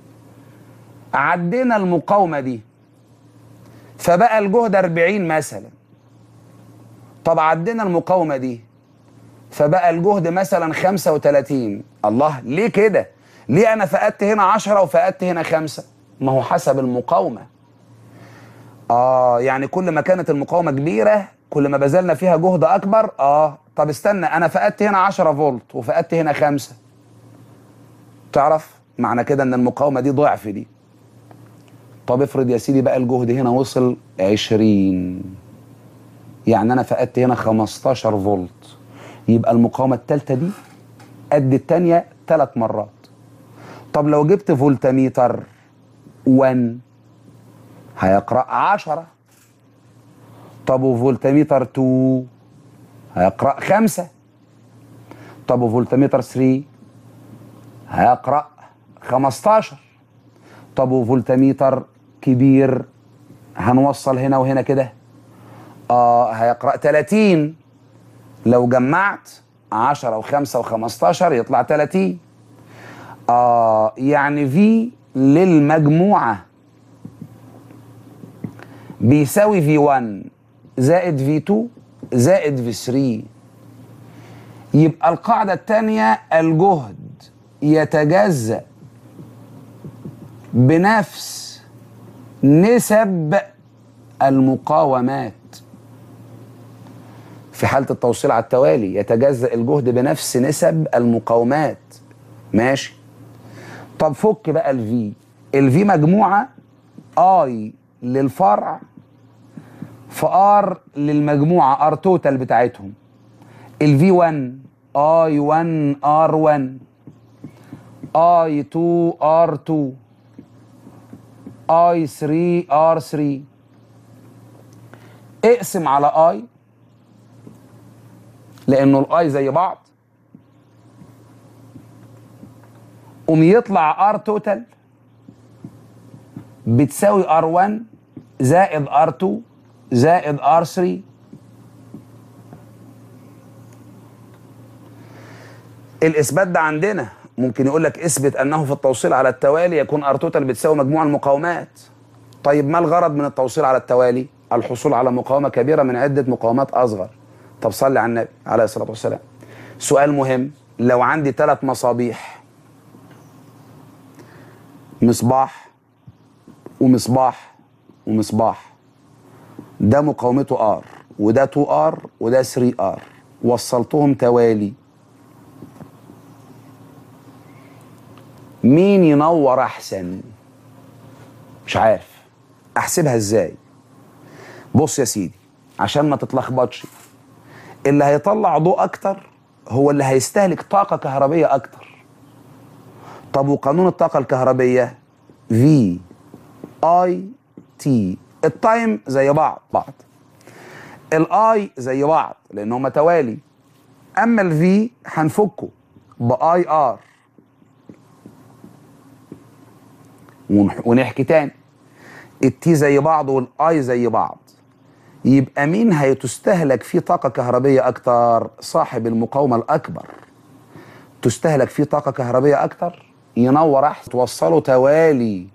عدينا المقاومة دي فبقى الجهد 40 مثلا طب عدينا المقاومة دي فبقى الجهد مثلا 35 الله ليه كده؟ ليه أنا فقدت هنا 10 وفقدت هنا 5 ما هو حسب المقاومة آه يعني كل ما كانت المقاومة كبيرة كل ما بذلنا فيها جهد أكبر آه طب استنى أنا فقدت هنا 10 فولت وفقدت هنا 5 تعرف معنى كده إن المقاومة دي ضعف دي طب افرض يا سيدي بقى الجهد هنا وصل 20 يعني انا فقدت هنا 15 فولت يبقى المقاومه الثالثه دي قد الثانيه ثلاث مرات طب لو جبت فولتميتر 1 هيقرا 10 طب وفولتميتر 2 هيقرا 5 طب وفولتميتر 3 هيقرا 15 طب وفولتميتر كبير هنوصل هنا وهنا كده اه هيقرا 30 لو جمعت 10 و5 و15 يطلع 30 اه يعني في للمجموعه بيساوي في 1 زائد في 2 زائد في 3 يبقى القاعده الثانيه الجهد يتجزأ بنفس نسب المقاومات في حالة التوصيل على التوالي يتجزأ الجهد بنفس نسب المقاومات ماشي طب فك بقى الفي الفي مجموعة اي للفرع في ار للمجموعة ار توتال بتاعتهم الفي 1 اي 1 ار 1 اي 2 ار 2 اي 3 ار 3 اقسم على اي لانه الاي زي بعض قوم يطلع ار توتال بتساوي ار 1 زائد ار 2 زائد ار 3 الاثبات ده عندنا ممكن يقول لك اثبت انه في التوصيل على التوالي يكون ار توتال بتساوي مجموع المقاومات طيب ما الغرض من التوصيل على التوالي الحصول على مقاومه كبيره من عده مقاومات اصغر طب صلي على النبي عليه الصلاه والسلام سؤال مهم لو عندي ثلاث مصابيح مصباح ومصباح ومصباح ده مقاومته ار وده 2 ار وده 3 ار وصلتهم توالي مين ينور احسن مش عارف احسبها ازاي بص يا سيدي عشان ما تتلخبطش اللي هيطلع ضوء اكتر هو اللي هيستهلك طاقه كهربيه اكتر طب وقانون الطاقه الكهربيه في اي تي التايم زي بعض بعض الاي زي بعض لان هما توالي اما الفي هنفكه باي ار ونحكي تاني التي زي بعض والاي زي بعض يبقى مين هيتستهلك فيه طاقة كهربية أكتر؟ صاحب المقاومة الأكبر تستهلك فيه طاقة كهربية أكتر ينور احسن توصله توالي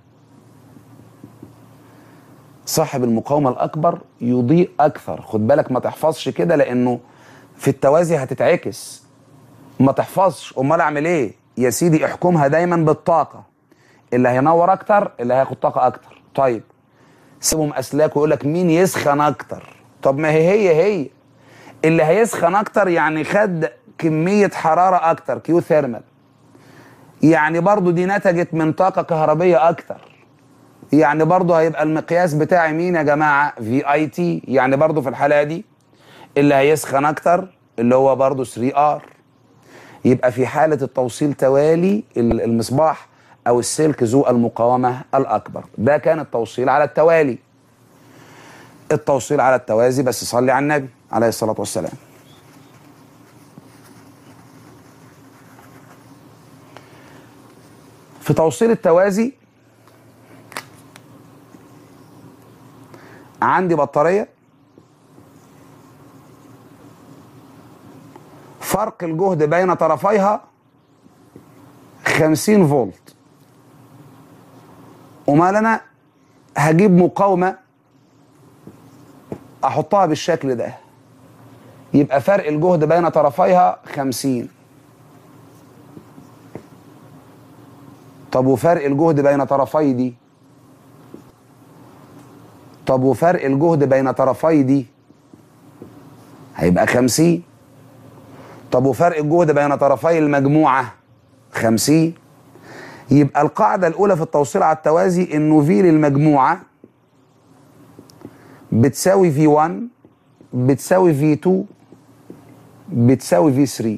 صاحب المقاومه الاكبر يضيء اكثر خد بالك ما تحفظش كده لانه في التوازي هتتعكس ما تحفظش امال اعمل ايه يا سيدي احكمها دايما بالطاقه اللي هينور اكتر اللي هياخد طاقه اكتر طيب سيبهم اسلاك ويقول لك مين يسخن اكتر طب ما هي هي هي اللي هيسخن اكتر يعني خد كميه حراره اكتر كيو ثيرمال يعني برضو دي نتجت من طاقه كهربيه اكتر يعني برضو هيبقى المقياس بتاعي مين يا جماعه في اي تي يعني برضو في الحاله دي اللي هيسخن اكتر اللي هو برضو 3 ار يبقى في حاله التوصيل توالي المصباح او السلك ذو المقاومه الاكبر ده كان التوصيل على التوالي التوصيل على التوازي بس صلي على النبي عليه الصلاه والسلام في توصيل التوازي عندي بطاريه فرق الجهد بين طرفيها 50 فولت ومال انا هجيب مقاومه احطها بالشكل ده يبقى فرق الجهد بين طرفيها 50 طب وفرق الجهد بين طرفي دي طب وفرق الجهد بين طرفي دي هيبقى 50 طب وفرق الجهد بين طرفي المجموعه 50 يبقى القاعدة الأولى في التوصيل على التوازي إنه في للمجموعة بتساوي في 1 بتساوي في 2 بتساوي في 3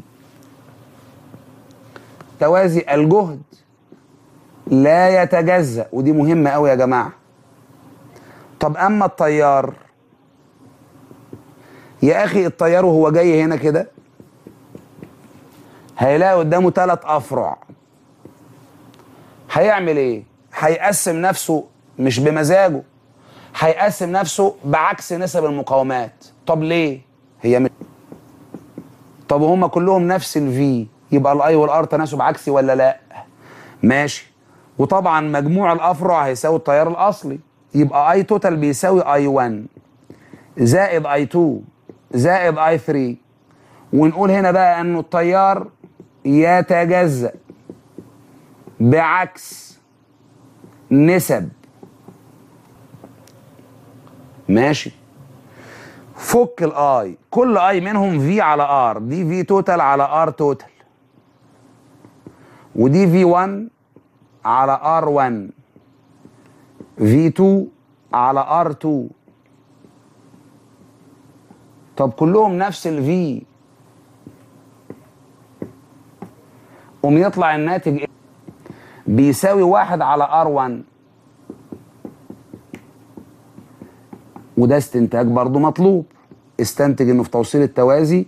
توازي الجهد لا يتجزأ ودي مهمة أوي يا جماعة طب أما التيار يا أخي التيار وهو جاي هنا كده هيلاقي قدامه ثلاث أفرع هيعمل ايه هيقسم نفسه مش بمزاجه هيقسم نفسه بعكس نسب المقاومات طب ليه هي مش طب هما كلهم نفس الفي يبقى الاي والار تناسب عكسي ولا لا ماشي وطبعا مجموع الافرع هيساوي التيار الاصلي يبقى اي توتال بيساوي اي 1 زائد اي 2 زائد اي 3 ونقول هنا بقى انه التيار يتجزأ بعكس نسب ماشي فك الاي كل اي منهم في على ار دي في توتال على ار توتال ودي في 1 على ار 1 في 2 على ار 2 طب كلهم نفس الفي قوم يطلع الناتج ايه بيساوي واحد على ار 1 وده استنتاج برضو مطلوب استنتج انه في توصيل التوازي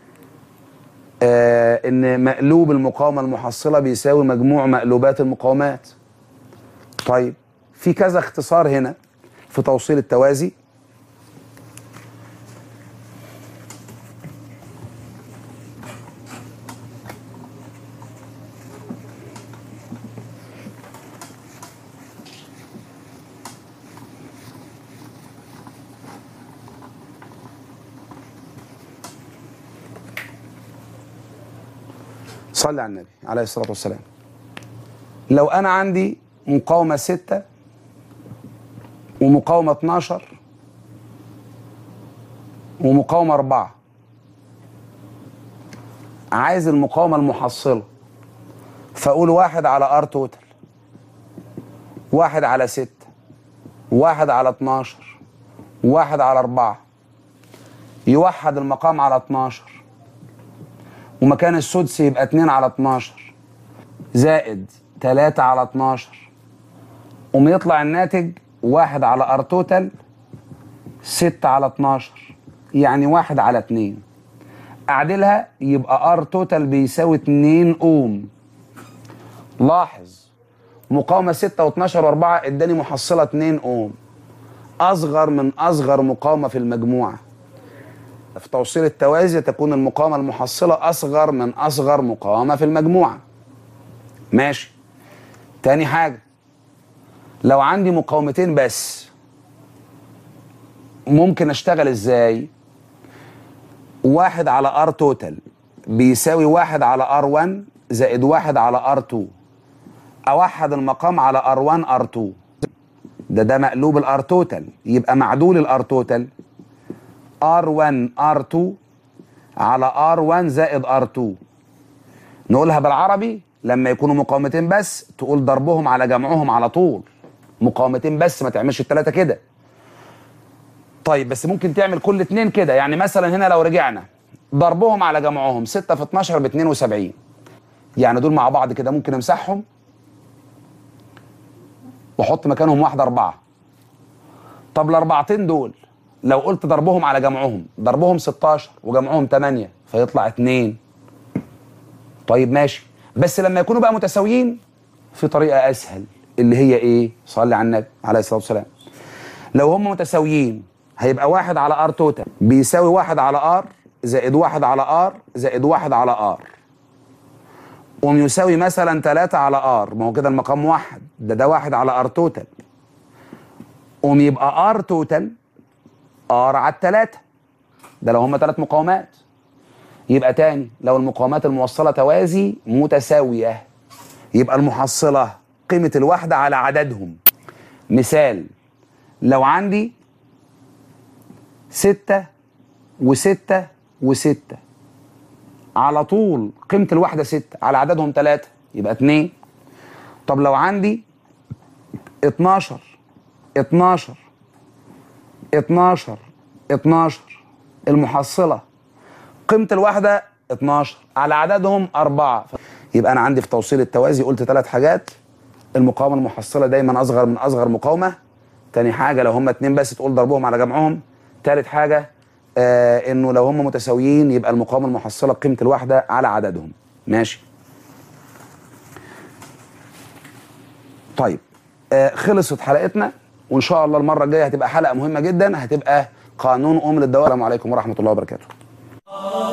آه ان مقلوب المقاومه المحصله بيساوي مجموع مقلوبات المقاومات طيب في كذا اختصار هنا في توصيل التوازي صلي على النبي عليه الصلاة والسلام لو أنا عندي مقاومة ستة ومقاومة 12 ومقاومة أربعة عايز المقاومة المحصلة فأقول واحد على ار توتال واحد على ستة واحد على 12 واحد على أربعة يوحد المقام على 12 ومكان السدس يبقى 2 على 12 زائد 3 على 12 قوم يطلع الناتج 1 على ار توتال 6 على 12 يعني 1 على 2 اعدلها يبقى ار توتال بيساوي 2 اوم لاحظ مقاومه 6 و12 و4 اداني محصله 2 اوم اصغر من اصغر مقاومه في المجموعه في توصيل التوازي تكون المقاومة المحصلة أصغر من أصغر مقاومة في المجموعة ماشي تاني حاجة لو عندي مقاومتين بس ممكن اشتغل ازاي واحد على ار توتال بيساوي واحد على ار 1 زائد واحد على ار 2 اوحد المقام على ار 1 ار 2 ده ده مقلوب الار توتال يبقى معدول الار توتال ار 1 ار 2 على ار 1 زائد ار 2 نقولها بالعربي لما يكونوا مقاومتين بس تقول ضربهم على جمعهم على طول مقاومتين بس ما تعملش الثلاثه كده طيب بس ممكن تعمل كل اتنين كده يعني مثلا هنا لو رجعنا ضربهم على جمعهم 6 في 12 ب 72 يعني دول مع بعض كده ممكن امسحهم واحط مكانهم واحده اربعه طب الاربعتين دول لو قلت ضربهم على جمعهم ضربهم 16 وجمعهم 8 فيطلع 2 طيب ماشي بس لما يكونوا بقى متساويين في طريقه اسهل اللي هي ايه صلي على النبي عليه الصلاه والسلام لو هم متساويين هيبقى واحد على ار توتال بيساوي واحد على ار زائد واحد على ار زائد واحد على ار قوم يساوي مثلا 3 على ار ما هو كده المقام واحد ده ده واحد على ار توتال قوم يبقى ار توتال ار على التلاتة ده لو هم ثلاث مقاومات يبقى تاني لو المقاومات الموصلة توازي متساوية يبقى المحصلة قيمة الوحدة على عددهم مثال لو عندي ستة وستة وستة على طول قيمة الوحدة ستة على عددهم ثلاثة يبقى اتنين طب لو عندي اتناشر اتناشر اتناشر اتناشر المحصلة قيمة الوحدة 12 على عددهم أربعة يبقى أنا عندي في توصيل التوازي قلت ثلاث حاجات المقاومة المحصلة دايما أصغر من أصغر مقاومة تاني حاجة لو هم اتنين بس تقول ضربهم على جمعهم تالت حاجة آه إنه لو هم متساويين يبقى المقاومة المحصلة قيمة الوحدة على عددهم ماشي طيب آه خلصت حلقتنا وإن شاء الله المرة الجاية هتبقى حلقة مهمة جدا هتبقى قانون أم للدوام السلام عليكم ورحمة الله وبركاته